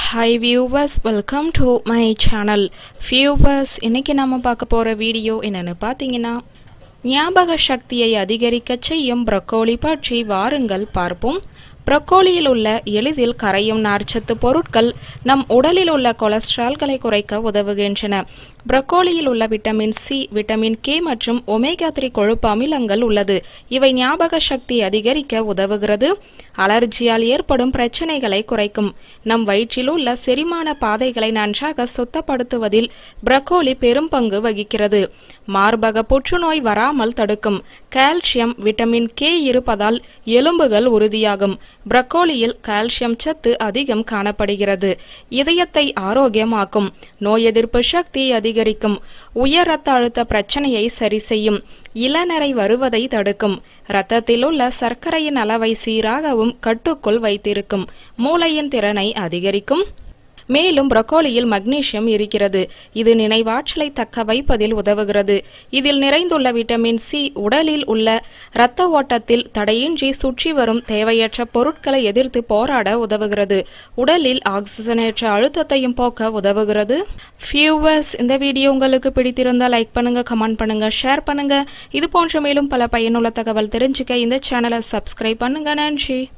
hi viewers welcome to my channel viewers இன்னைக்கு நாம பார்க்க போகிற வீடியோ என்னன்னு பார்த்தீங்கன்னா ஞாபக சக்தியை அதிகரிக்க செய்யும் ப்ரக்கோலி பற்றி வாருங்கள் பார்ப்போம் ப்ரக்கோலியில் உள்ள எளிதில் கரையும் நார்ச்சத்து பொருட்கள் நம் உடலில் உள்ள கொலஸ்ட்ரால்களை குறைக்க உதவுகின்றன ப்ரக்கோலியில் உள்ள விட்டமின் சி விட்டமின் கே மற்றும் ஒமேகா த்ரீ கொழுப்பு அமிலங்கள் உள்ளது இவை ஞாபக சக்தி அதிகரிக்க உதவுகிறது அலர்ஜியால் ஏற்படும் பிரச்சனைகளை குறைக்கும் நம் வயிற்றில் உள்ள செரிமான பாதைகளை நன்றாக சுத்தப்படுத்துவதில் ப்ரக்கோலி பெரும் பங்கு வகிக்கிறது மார்பக புற்றுநோய் வராமல் தடுக்கும் கால்சியம் விட்டமின் கே இருப்பதால் எலும்புகள் உறுதியாகும் ப்ரக்கோலியில் கால்சியம் சத்து அதிகம் காணப்படுகிறது இதயத்தை ஆரோக்கியமாக்கும் நோய் எதிர்ப்பு சக்தி அதிகரிக்கும் உயர் ரத்த அழுத்த பிரச்சனையை சரி செய்யும் இளநரை வருவதை தடுக்கும் இரத்தத்தில் உள்ள சர்க்கரையின் அளவை சீராகவும் கட்டுக்குள் வைத்திருக்கும் மூளையின் திறனை அதிகரிக்கும் மேலும் ப்ரொக்கோலியில் மக்னீசியம் இருக்கிறது இது நினைவாற்றலை தக்க வைப்பதில் உதவுகிறது இதில் நிறைந்துள்ள விட்டமின் சி உடலில் உள்ள இரத்த ஓட்டத்தில் தடையின்றி சுற்றி வரும் தேவையற்ற பொருட்களை எதிர்த்து போராட உதவுகிறது உடலில் ஆக்சிஜனேற்ற அழுத்தத்தையும் போக்க உதவுகிறது ஃபியூவர்ஸ் இந்த வீடியோ உங்களுக்கு பிடித்திருந்தால் லைக் பண்ணுங்க கமெண்ட் பண்ணுங்க ஷேர் பண்ணுங்க இது போன்ற மேலும் பல பயனுள்ள தகவல் தெரிஞ்சுக்க இந்த சேனலை சப்ஸ்கிரைப் பண்ணுங்க நன்றி